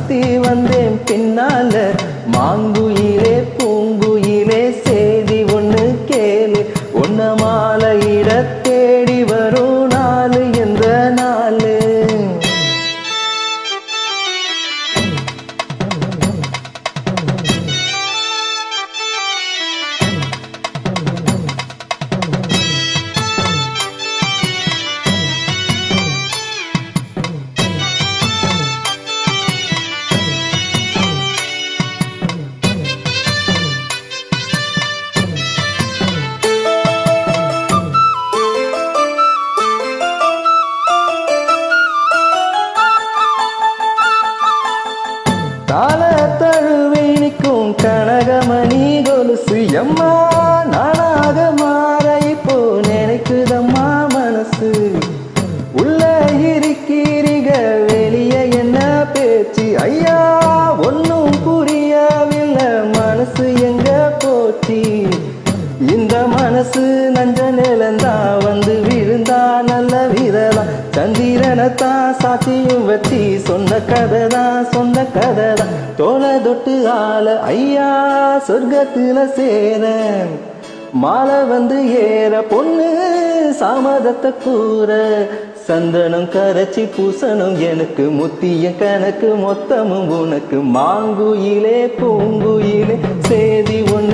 சுத்தி வந்தேன் பின்னால மாங்குயிலே பூங்குயிலே செய்தி ஒண்ணு கேளு ஒன்ன மாலையிட தேடி வரும் நாலு என்ற நாளு கால தழுவினிக்கும் கனகமணி கொலுசு எம்மா நானாக மாற இப்போ நினைக்குதம்மா மனசு உள்ள இருக்கிறீக வெளிய என்ன பேச்சு ஐயா ஒன்னும் புரியவில்லை மனசு எங்க போச்சு இந்த மனசு நஞ்ச நிலந்தா வந்து விழுந்தா நல்ல விதலாம் சந்திரனைத்தான் சாத்தியும் வச்சு சொன்ன கதை தான் சொன்ன கதை தான் தோலை தொட்டு ஆள ஐயா சொர்க்கத்துல சேர மாலை வந்து ஏற பொண்ணு சாமதத்தை கூற சந்தனம் கரைச்சி பூசணும் எனக்கு முத்திய கணக்கு மொத்தமும் உனக்கு மாங்குயிலே பூங்குயிலே சேதி ஒன்று